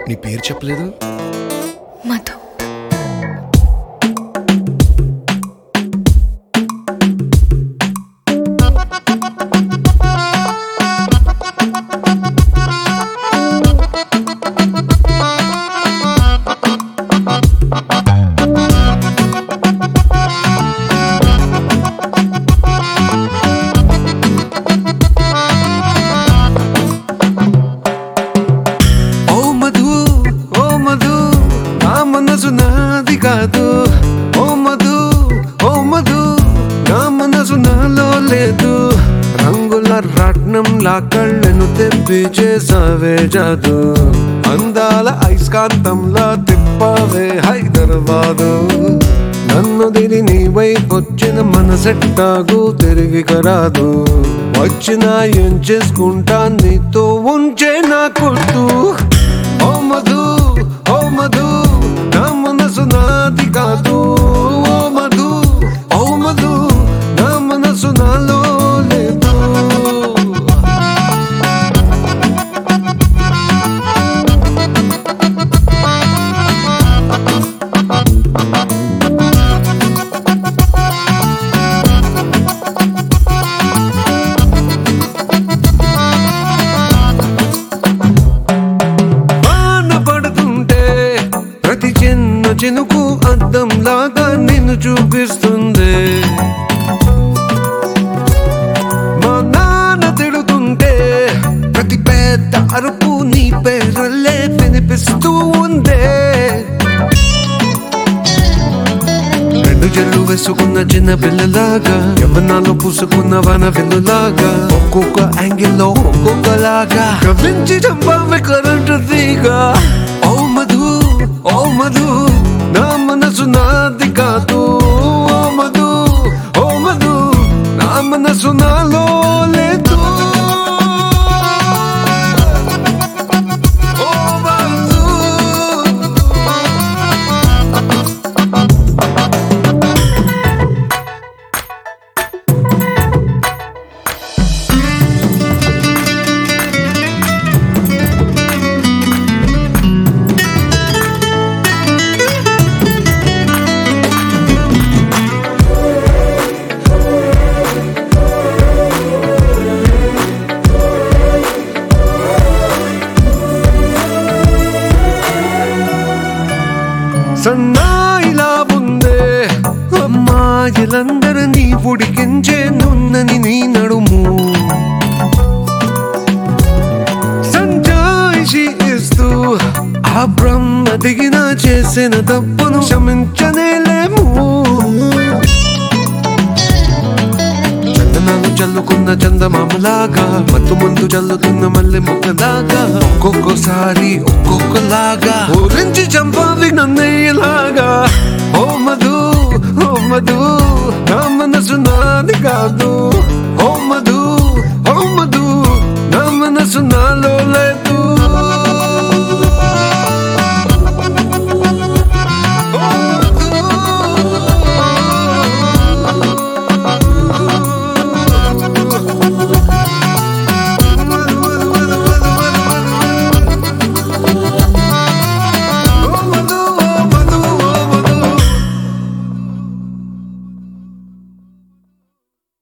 నీ పేరు చెప్పలేదు మధు ఓ మధు ఓ మధు నా మనసు నాది కాదు ఓ మధు ఓ మధు నా మనసు నాలో లేదు రంగుల రాట్నం లా కళ్ళను తెప్పి చేసావే జాదు అందాల ఐస్కాంతంలా తిప్పావే హైదరాబాదు నన్ను దిని నీ వైపు వచ్చిన మనసెట్టాగు తిరిగి కరాదు వచ్చినా ఏం చేసుకుంటా నీతో ఉంచే నా కొట్టు ఓ మధు ఓ మధు నా మనసు నాది కాదు ఓ మధు ఓ మధు నా మనసు నాలో లేదు వాన పడుతుంటే ప్రతి చిన్న చినుకు అద్దం లాగా నిన్ను చూపిస్తుంది మా నాన్న తిడుతుంటే ప్రతి పెద్ద అరుపు నీ పేరులే వినిపిస్తూ ఉందే రెండు చెల్లు వేసుకున్న చిన్న పిల్లలాగా యవ్వనాలు పూసుకున్న వన వెల్లులాగా ఒక్కొక్క యాంగిల్లో ఒక్కొక్కలాగా కవించి చంపావి కరెంటు తీగ ఓ మధు ఓ మధు నా మనసు నాది కాదు ఓ మధు ఓ మధు నా మనసు నాలో లేదు ఓ మధు సన్నాయిలా ఉందే అమ్మాయిలందరినీ ఉడికించే నున్నని నీ నడుము సంజాయిషి ఇస్తూ ఆ బ్రహ్మ దిగిన చేసిన తప్పును క్షమించనేలేము చందనాలు చల్లుకున్న చందమామలాగా మత్తు ముందు చల్లుతున్న మల్లె మొక్కలాగా ఒక్కొక్కసారి ఒక్కొక్కలాగా ఊరించి చంపాలి నన్నయ్యలాగా ఓ మధు